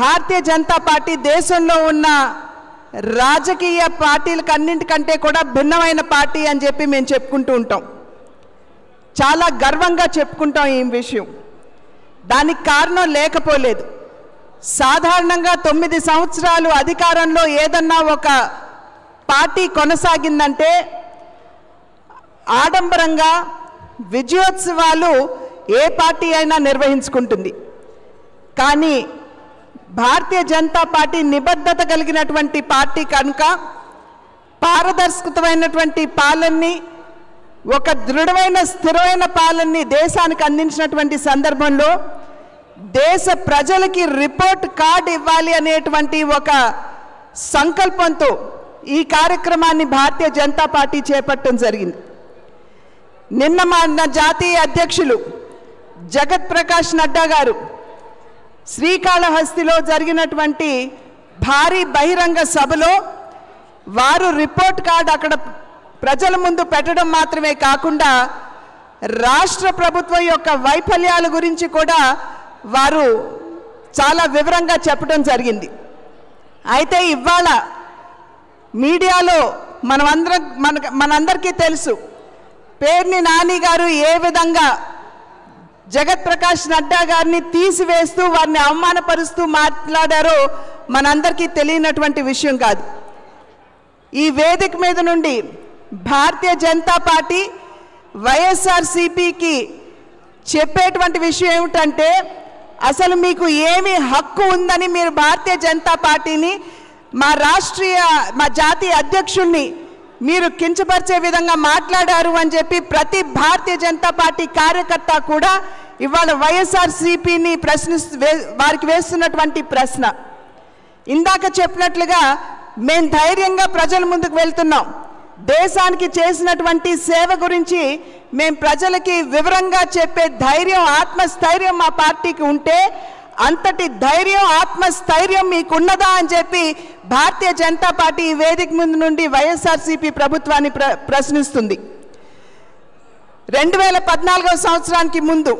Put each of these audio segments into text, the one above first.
భారతీయ Janata party దేశంలో ఉన్న రాజకీయ పార్టీలకు అన్నింటికంటే కూడా భిన్నమైన పార్టీ అని చెప్పి మేము చెప్పుకుంటూ ఉంటాం చాలా గర్వంగా చెప్పుకుంటాం ఈ విషయం దానికి కారణం లేకపోలేదు సాధారణంగా తొమ్మిది సంవత్సరాలు అధికారంలో ఏదన్నా ఒక పార్టీ కొనసాగిందంటే ఆడంబరంగా విజయోత్సవాలు ఏ పార్టీ అయినా నిర్వహించుకుంటుంది కానీ భారతీయ జనతా పార్టీ నిబద్ధత కలిగినటువంటి పార్టీ కనుక పారదర్శకమైనటువంటి పాలనని ఒక దృఢమైన స్థిరమైన పాలనని దేశానికి అందించినటువంటి సందర్భంలో దేశ ప్రజలకి రిపోర్ట్ కార్డ్ ఇవ్వాలి అనేటువంటి ఒక సంకల్పంతో ఈ కార్యక్రమాన్ని భారతీయ జనతా పార్టీ చేపట్టడం జరిగింది నిన్న మా నా జాతీయ అధ్యక్షులు జగత్ ప్రకాష్ నడ్డా గారు శ్రీకాళహస్తిలో జరిగినటువంటి భారీ బహిరంగ సభలో వారు రిపోర్ట్ కార్డ్ అక్కడ ప్రజల ముందు పెట్టడం మాత్రమే కాకుండా రాష్ట్ర ప్రభుత్వం యొక్క వైఫల్యాల గురించి కూడా వారు చాలా వివరంగా చెప్పడం జరిగింది అయితే ఇవాళ మీడియాలో మనమందరం మన మనందరికీ తెలుసు పేర్ని నాని గారు ఏ విధంగా జగత్ ప్రకాష్ నడ్డా గారిని తీసివేస్తూ వారిని అవమానపరుస్తూ మాట్లాడారో మనందరికీ తెలియనటువంటి విషయం కాదు ఈ వేదిక మీద నుండి భారతీయ జనతా పార్టీ వైఎస్ఆర్సిపికి చెప్పేటువంటి విషయం ఏమిటంటే అసలు మీకు ఏమి హక్కు ఉందని మీరు భారతీయ జనతా పార్టీని మా రాష్ట్రీయ మా జాతీయ అధ్యక్షుల్ని మీరు కించపరిచే విధంగా మాట్లాడారు అని చెప్పి ప్రతి భారతీయ జనతా పార్టీ కార్యకర్త కూడా ఇవాళ వైఎస్ఆర్సిపిని ప్రశ్నిస్తూ వే- వారికి వేస్తున్నటువంటి ప్రశ్న ఇందాక చెప్పినట్లుగా మేము ధైర్యంగా ప్రజల ముందుకు వెళ్తున్నాం దేశానికి చేసినటువంటి సేవ గురించి మేము ప్రజలకి వివరంగా చెప్పే ధైర్యం ఆత్మస్థైర్యం మా పార్టీకి ఉంటే అంతటి ధైర్యం ఆత్మస్థైర్యం మీకున్నదా అని చెప్పి భారతీయ జనతా పార్టీ ఈ వేదిక ముందు నుండి వైఎస్ఆర్సీపీ ప్రభుత్వాన్ని ప్ర ప్రశ్నిస్తుంది రెండు వేల పద్నాలుగవ సంవత్సరానికి ముందు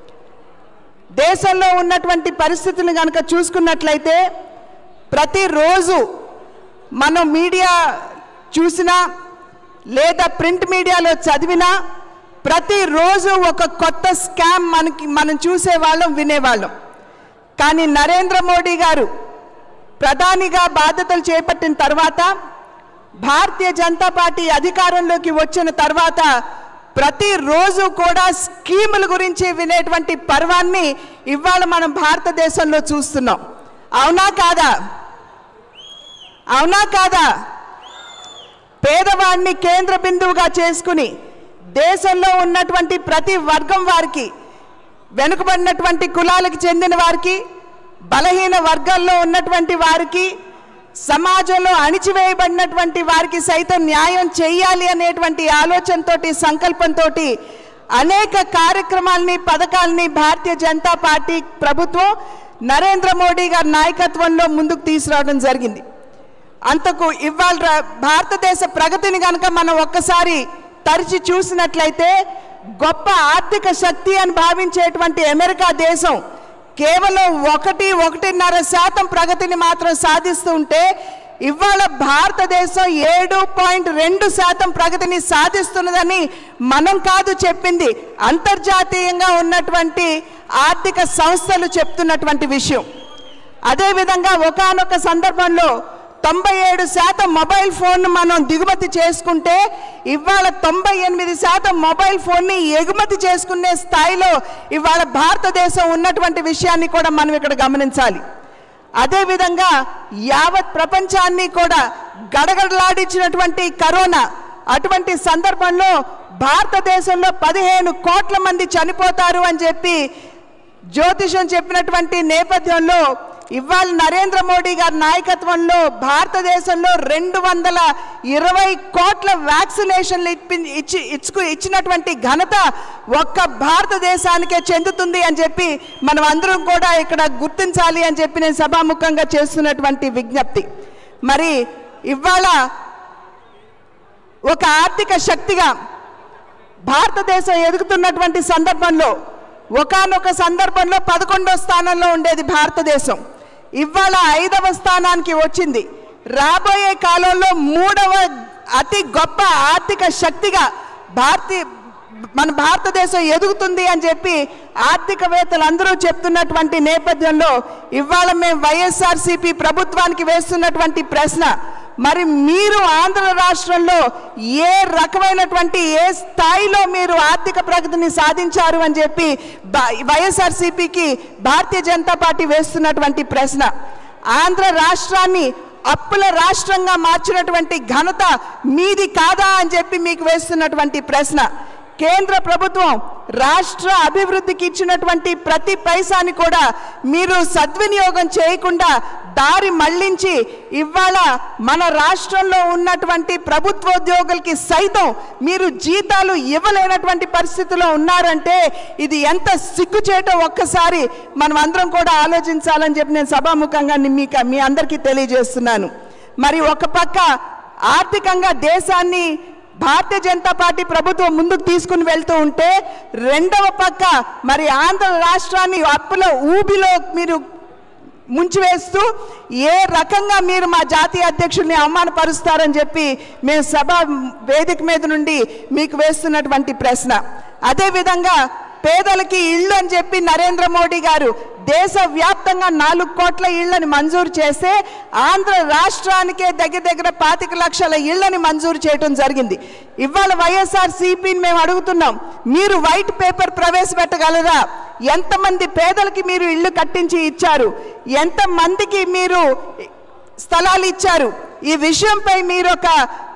దేశంలో ఉన్నటువంటి పరిస్థితులను కనుక చూసుకున్నట్లయితే ప్రతిరోజు మనం మీడియా చూసినా లేదా ప్రింట్ మీడియాలో చదివినా ప్రతిరోజు ఒక కొత్త స్కామ్ మనకి మనం చూసేవాళ్ళం వినేవాళ్ళం కానీ నరేంద్ర మోడీ గారు ప్రధానిగా బాధ్యతలు చేపట్టిన తర్వాత భారతీయ జనతా పార్టీ అధికారంలోకి వచ్చిన తర్వాత ప్రతిరోజు కూడా స్కీముల గురించి వినేటువంటి పర్వాన్ని ఇవాళ మనం భారతదేశంలో చూస్తున్నాం అవునా కాదా అవునా కాదా పేదవాడిని కేంద్ర బిందువుగా చేసుకుని దేశంలో ఉన్నటువంటి ప్రతి వర్గం వారికి వెనుకబడినటువంటి కులాలకు చెందిన వారికి బలహీన వర్గాల్లో ఉన్నటువంటి వారికి సమాజంలో అణిచివేయబడినటువంటి వారికి సైతం న్యాయం చేయాలి అనేటువంటి ఆలోచనతోటి సంకల్పంతో అనేక కార్యక్రమాలని పథకాలని భారతీయ జనతా పార్టీ ప్రభుత్వం నరేంద్ర మోడీ గారి నాయకత్వంలో ముందుకు తీసుకురావడం జరిగింది అంతకు ఇవాళ ర- భారతదేశ ప్రగతిని కనుక మనం ఒక్కసారి తరిచి చూసినట్లయితే గొప్ప ఆర్థిక శక్తి అని భావించేటువంటి అమెరికా దేశం కేవలం ఒకటి ఒకటిన్నర శాతం ప్రగతిని మాత్రం సాధిస్తూ ఉంటే ఇవాళ భారతదేశం ఏడు పాయింట్ రెండు శాతం ప్రగతిని సాధిస్తున్నదని మనం కాదు చెప్పింది అంతర్జాతీయంగా ఉన్నటువంటి ఆర్థిక సంస్థలు చెప్తున్నటువంటి విషయం అదేవిధంగా ఒకానొక సందర్భంలో తొంభై ఏడు శాతం మొబైల్ ఫోన్ మనం దిగుమతి చేసుకుంటే ఇవాళ తొంభై ఎనిమిది శాతం మొబైల్ ఫోన్ని ఎగుమతి చేసుకునే స్థాయిలో ఇవాళ భారతదేశం ఉన్నటువంటి విషయాన్ని కూడా మనం ఇక్కడ గమనించాలి అదేవిధంగా యావత్ ప్రపంచాన్ని కూడా గడగడలాడించినటువంటి కరోనా అటువంటి సందర్భంలో భారతదేశంలో పదిహేను కోట్ల మంది చనిపోతారు అని చెప్పి జ్యోతిషం చెప్పినటువంటి నేపథ్యంలో ఇవాళ నరేంద్ర మోడీ గారి నాయకత్వంలో భారతదేశంలో రెండు వందల ఇరవై కోట్ల వ్యాక్సినేషన్లు ఇప్పి ఇచ్చి ఇచ్చుకు ఇచ్చినటువంటి ఘనత ఒక్క భారతదేశానికే చెందుతుంది అని చెప్పి మనం అందరం కూడా ఇక్కడ గుర్తించాలి అని చెప్పి నేను సభాముఖంగా చేస్తున్నటువంటి విజ్ఞప్తి మరి ఇవాళ ఒక ఆర్థిక శక్తిగా భారతదేశం ఎదుగుతున్నటువంటి సందర్భంలో ఒకానొక సందర్భంలో పదకొండో స్థానంలో ఉండేది భారతదేశం ఇవాళ ఐదవ స్థానానికి వచ్చింది రాబోయే కాలంలో మూడవ అతి గొప్ప ఆర్థిక శక్తిగా భారతీయ మన భారతదేశం ఎదుగుతుంది అని చెప్పి ఆర్థికవేత్తలు అందరూ చెప్తున్నటువంటి నేపథ్యంలో ఇవాళ మేము వైఎస్ఆర్సీపీ ప్రభుత్వానికి వేస్తున్నటువంటి ప్రశ్న మరి మీరు ఆంధ్ర రాష్ట్రంలో ఏ రకమైనటువంటి ఏ స్థాయిలో మీరు ఆర్థిక ప్రగతిని సాధించారు అని చెప్పి బ- వైఎస్ఆర్సీపీకి భారతీయ జనతా పార్టీ వేస్తున్నటువంటి ప్రశ్న ఆంధ్ర రాష్ట్రాన్ని అప్పుల రాష్ట్రంగా మార్చినటువంటి ఘనత మీది కాదా అని చెప్పి మీకు వేస్తున్నటువంటి ప్రశ్న కేంద్ర ప్రభుత్వం రాష్ట్ర అభివృద్ధికి ఇచ్చినటువంటి ప్రతి పైసాని కూడా మీరు సద్వినియోగం చేయకుండా దారి మళ్లించి ఇవాళ మన రాష్ట్రంలో ఉన్నటువంటి ప్రభుత్వోద్యోగులకి సైతం మీరు జీతాలు ఇవ్వలేనటువంటి పరిస్థితిలో ఉన్నారంటే ఇది ఎంత సిగ్గుచేటో ఒక్కసారి మనం అందరం కూడా ఆలోచించాలని చెప్పి నేను సభాముఖంగా మీకు మీ అందరికీ తెలియజేస్తున్నాను మరి ఒక పక్క ఆర్థికంగా దేశాన్ని భారతీయ జనతా పార్టీ ప్రభుత్వం ముందుకు తీసుకుని వెళ్తూ ఉంటే రెండవ పక్క మరి ఆంధ్ర రాష్ట్రాన్ని అప్పుల ఊబిలో మీరు ముంచివేస్తూ ఏ రకంగా మీరు మా జాతీయ అధ్యక్షుల్ని అవమానపరుస్తారని చెప్పి మేము సభ వేదిక మీద నుండి మీకు వేస్తున్నటువంటి ప్రశ్న అదేవిధంగా పేదలకి ఇళ్ళు అని చెప్పి నరేంద్ర మోడీ గారు దేశవ్యాప్తంగా నాలుగు కోట్ల ఇళ్లని మంజూరు చేస్తే ఆంధ్ర రాష్ట్రానికే దగ్గర దగ్గర పాతిక లక్షల ఇళ్లని మంజూరు చేయడం జరిగింది ఇవాళ వైఎస్ఆర్ సిపిని మేము అడుగుతున్నాం మీరు వైట్ పేపర్ ప్రవేశపెట్టగలరా ఎంతమంది పేదలకి మీరు ఇళ్ళు కట్టించి ఇచ్చారు ఎంతమందికి మీరు స్థలాలు ఇచ్చారు ఈ విషయంపై మీరు ఒక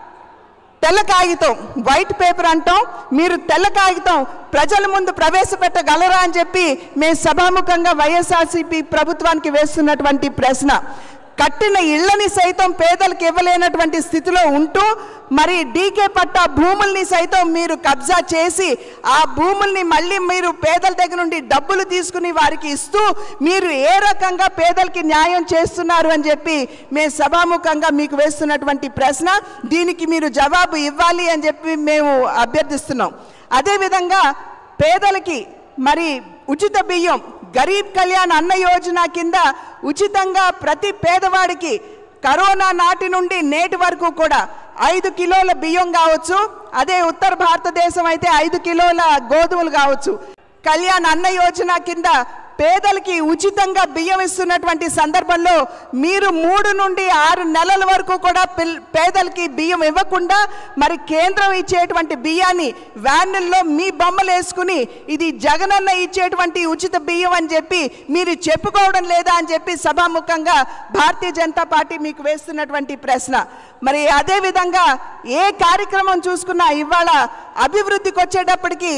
తెల్ల కాగితం వైట్ పేపర్ అంటాం మీరు తెల్ల కాగితం ప్రజల ముందు ప్రవేశపెట్టగలరా అని చెప్పి మేము సభాముఖంగా వైఎస్ఆర్సీపీ ప్రభుత్వానికి వేస్తున్నటువంటి ప్రశ్న కట్టిన ఇళ్ళని సైతం పేదలకు ఇవ్వలేనటువంటి స్థితిలో ఉంటూ మరి డీకే పట్టా భూముల్ని సైతం మీరు కబ్జా చేసి ఆ భూముల్ని మళ్ళీ మీరు పేదల దగ్గర నుండి డబ్బులు తీసుకుని వారికి ఇస్తూ మీరు ఏ రకంగా పేదలకి న్యాయం చేస్తున్నారు అని చెప్పి మేము సభాముఖంగా మీకు వేస్తున్నటువంటి ప్రశ్న దీనికి మీరు జవాబు ఇవ్వాలి అని చెప్పి మేము అభ్యర్థిస్తున్నాం అదేవిధంగా పేదలకి మరి ఉచిత బియ్యం గరీబ్ కళ్యాణ్ అన్న యోజన కింద ఉచితంగా ప్రతి పేదవాడికి కరోనా నాటి నుండి నేటి వరకు కూడా ఐదు కిలోల బియ్యం కావచ్చు అదే ఉత్తర భారతదేశం అయితే ఐదు కిలోల గోధుమలు కావచ్చు కళ్యాణ్ అన్న యోజన కింద పేదలకి ఉచితంగా బియ్యం ఇస్తున్నటువంటి సందర్భంలో మీరు మూడు నుండి ఆరు నెలల వరకు కూడా పిల్ పేదలకి బియ్యం ఇవ్వకుండా మరి కేంద్రం ఇచ్చేటువంటి బియ్యాన్ని వ్యాన్లలో మీ బొమ్మలు వేసుకుని ఇది జగనన్న ఇచ్చేటువంటి ఉచిత బియ్యం అని చెప్పి మీరు చెప్పుకోవడం లేదా అని చెప్పి సభాముఖంగా భారతీయ జనతా పార్టీ మీకు వేస్తున్నటువంటి ప్రశ్న మరి అదేవిధంగా ఏ కార్యక్రమం చూసుకున్నా ఇవాళ అభివృద్ధికి వచ్చేటప్పటికి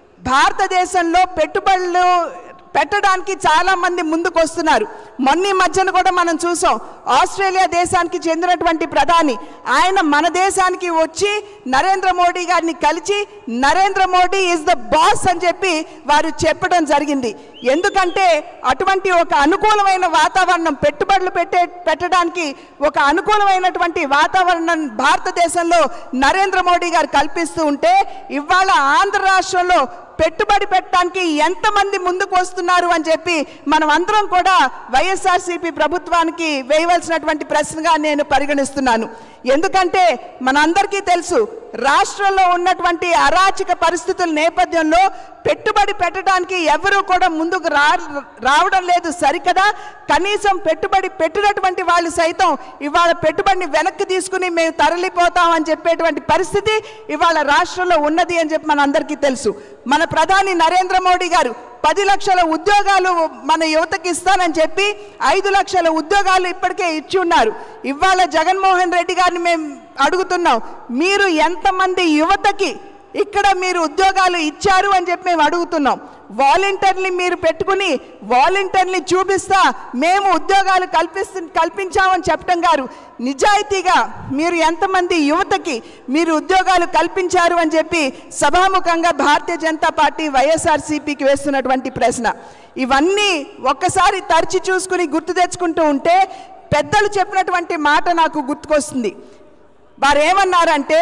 భారతదేశంలో పెట్టుబడులు పెట్టడానికి చాలా మంది ముందుకు వస్తున్నారు మొన్న ఈ మధ్యన కూడా మనం చూసాం ఆస్ట్రేలియా దేశానికి చెందినటువంటి ప్రధాని ఆయన మన దేశానికి వచ్చి నరేంద్ర మోడీ గారిని కలిసి Narendra Modi is the boss అని చెప్పి వారు చెప్పడం జరిగింది ఎందుకంటే అటువంటి ఒక అనుకూలమైన వాతావరణం పెట్టుబడులు పెట్టే పెట్టడానికి ఒక అనుకూలమైనటువంటి వాతావరణం భారతదేశంలో నరేంద్ర మోడీ గారు కల్పిస్తూ ఉంటే ఇవాళ ఆంధ్ర రాష్ట్రంలో పెట్టుబడి పెట్టడానికి ఎంతమంది ముందుకు వస్తున్నారు అని చెప్పి మనం అందరం కూడా వైఎస్ఆర్సీపీ ప్రభుత్వానికి వేయవలసినటువంటి ప్రశ్నగా నేను పరిగణిస్తున్నాను ఎందుకంటే మనందరికీ తెలుసు రాష్ట్రంలో ఉన్నటువంటి అరాచక పరిస్థితుల నేపథ్యంలో పెట్టుబడి పెట్టడానికి ఎవరు కూడా ముందుకు రా రావడం లేదు సరికదా కనీసం పెట్టుబడి పెట్టినటువంటి వాళ్ళు సైతం ఇవాళ పెట్టుబడిని వెనక్కి తీసుకుని మేము తరలిపోతాం అని చెప్పేటువంటి పరిస్థితి ఇవాళ రాష్ట్రంలో ఉన్నది అని చెప్పి మనందరికీ తెలుసు మన ప్రధాని నరేంద్ర మోడీ గారు పది లక్షల ఉద్యోగాలు మన యువతకి ఇస్తానని చెప్పి ఐదు లక్షల ఉద్యోగాలు ఇప్పటికే ఇచ్చి ఉన్నారు ఇవాళ జగన్మోహన్ రెడ్డి గారిని మేము అడుగుతున్నాం మీరు ఎంతమంది యువతకి ఇక్కడ మీరు ఉద్యోగాలు ఇచ్చారు అని చెప్పి మేము అడుగుతున్నాం వాలంటీర్ని మీరు పెట్టుకుని వాలంటీర్ని చూపిస్తా మేము ఉద్యోగాలు కల్పిస్తు కల్పించామని చెప్పడం గారు నిజాయితీగా మీరు ఎంతమంది యువతకి మీరు ఉద్యోగాలు కల్పించారు అని చెప్పి సభాముఖంగా భారతీయ జనతా పార్టీ వైఎస్ఆర్సీపీకి వేస్తున్నటువంటి ప్రశ్న ఇవన్నీ ఒక్కసారి తరచి చూసుకుని గుర్తు తెచ్చుకుంటూ ఉంటే పెద్దలు చెప్పినటువంటి మాట నాకు గుర్తుకొస్తుంది వారు ఏమన్నారంటే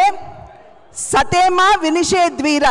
సతేమా వినిషేద్వీర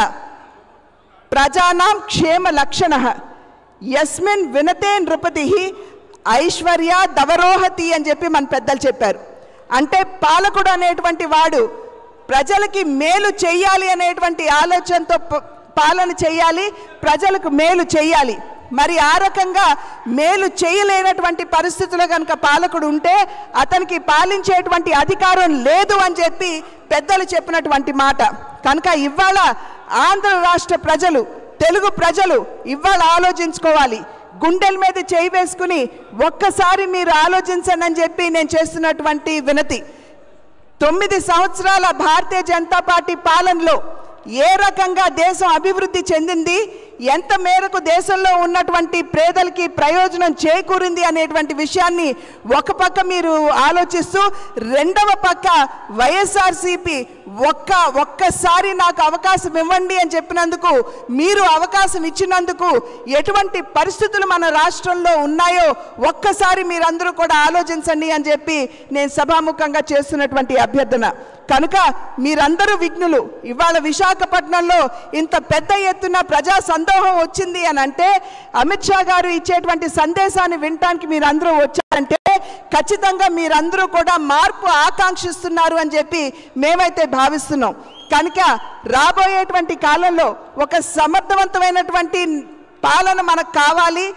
ప్రజానాం క్షేమ లక్షణ యస్మిన్ వినతే నృపతి ఐశ్వర్య దవరోహతి అని చెప్పి మన పెద్దలు చెప్పారు అంటే పాలకుడు అనేటువంటి వాడు ప్రజలకి మేలు చెయ్యాలి అనేటువంటి ఆలోచనతో ప- పాలన చేయాలి ప్రజలకు మేలు చేయాలి మరి ఆ రకంగా మేలు చేయలేనటువంటి పరిస్థితుల్లో కనుక పాలకుడు ఉంటే అతనికి పాలించేటువంటి అధికారం లేదు అని చెప్పి పెద్దలు చెప్పినటువంటి మాట కనుక ఇవాళ ఆంధ్ర రాష్ట్ర ప్రజలు తెలుగు ప్రజలు ఇవాళ ఆలోచించుకోవాలి గుండెల మీద చేయి వేసుకుని ఒక్కసారి మీరు ఆలోచించండి అని చెప్పి నేను చేస్తున్నటువంటి వినతి తొమ్మిది సంవత్సరాల భారతీయ జనతా పార్టీ పాలనలో ఏ రకంగా దేశం అభివృద్ధి చెందింది ఎంత మేరకు దేశంలో ఉన్నటువంటి పేదలకి ప్రయోజనం చేకూరింది అనేటువంటి విషయాన్ని ఒక పక్క మీరు ఆలోచిస్తూ రెండవ పక్క వైఎస్ఆర్సిపి ఒక్క ఒక్కసారి నాకు అవకాశం ఇవ్వండి అని చెప్పినందుకు మీరు అవకాశం ఇచ్చినందుకు ఎటువంటి పరిస్థితులు మన రాష్ట్రంలో ఉన్నాయో ఒక్కసారి మీరందరూ కూడా ఆలోచించండి అని చెప్పి నేను సభాముఖంగా చేస్తున్నటువంటి అభ్యర్థన కనుక మీరందరూ విఘ్నులు ఇవాళ విశాఖపట్నంలో ఇంత పెద్ద ఎత్తున ప్రజా సందోహం వచ్చింది అని అంటే అమిత్ షా గారు ఇచ్చేటువంటి సందేశాన్ని వినటానికి మీరందరూ వచ్చారంటే ఖచ్చితంగా మీరందరూ కూడా మార్పు ఆకాంక్షిస్తున్నారు అని చెప్పి మేమైతే భావిస్తున్నాం కనుక రాబోయేటువంటి కాలంలో ఒక సమర్థవంతమైనటువంటి పాలన మనకు కావాలి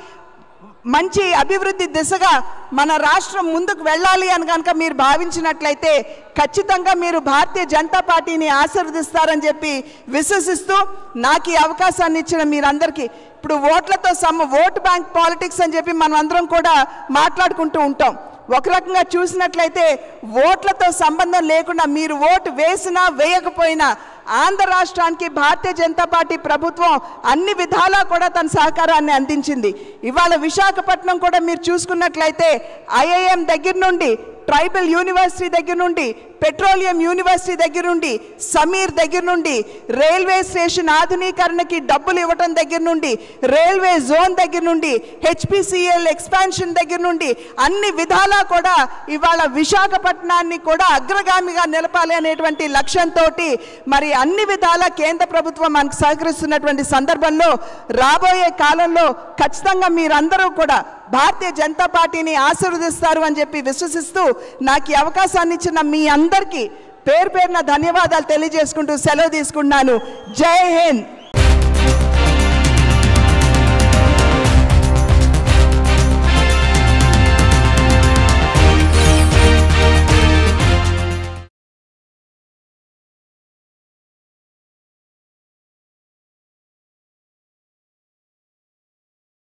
మంచి అభివృద్ధి దిశగా మన రాష్ట్రం ముందుకు వెళ్ళాలి అని కనుక మీరు భావించినట్లయితే ఖచ్చితంగా మీరు భారతీయ జనతా పార్టీని ఆశీర్వదిస్తారని చెప్పి విశ్వసిస్తూ నాకు ఈ అవకాశాన్ని ఇచ్చిన మీరందరికీ ఇప్పుడు ఓట్లతో సమ ఓట్ బ్యాంక్ పాలిటిక్స్ అని చెప్పి మనం అందరం కూడా మాట్లాడుకుంటూ ఉంటాం ఒక రకంగా చూసినట్లయితే ఓట్లతో సంబంధం లేకుండా మీరు ఓటు వేసినా వేయకపోయినా ఆంధ్ర రాష్ట్రానికి భారతీయ జనతా పార్టీ ప్రభుత్వం అన్ని విధాలా కూడా తన సహకారాన్ని అందించింది ఇవాళ విశాఖపట్నం కూడా మీరు చూసుకున్నట్లయితే ఐఐఎం దగ్గర నుండి ట్రైబల్ యూనివర్సిటీ దగ్గర నుండి పెట్రోలియం యూనివర్సిటీ దగ్గర నుండి సమీర్ దగ్గర నుండి రైల్వే స్టేషన్ ఆధునీకరణకి డబ్బులు ఇవ్వటం దగ్గర నుండి రైల్వే జోన్ దగ్గర నుండి హెచ్పిసిఎల్ ఎక్స్పాన్షన్ దగ్గర నుండి అన్ని విధాలా కూడా ఇవాళ విశాఖపట్నాన్ని కూడా అగ్రగామిగా నిలపాలి అనేటువంటి లక్ష్యంతో మరి అన్ని విధాల కేంద్ర ప్రభుత్వం మనకు సహకరిస్తున్నటువంటి సందర్భంలో రాబోయే కాలంలో ఖచ్చితంగా మీరందరూ కూడా భారతీయ జనతా పార్టీని ఆశీర్వదిస్తారు అని చెప్పి విశ్వసిస్తూ నాకు ఈ అవకాశాన్ని ఇచ్చిన మీ అందరికీ పేరు పేరున ధన్యవాదాలు తెలియజేసుకుంటూ సెలవు తీసుకుంటున్నాను జై హింద్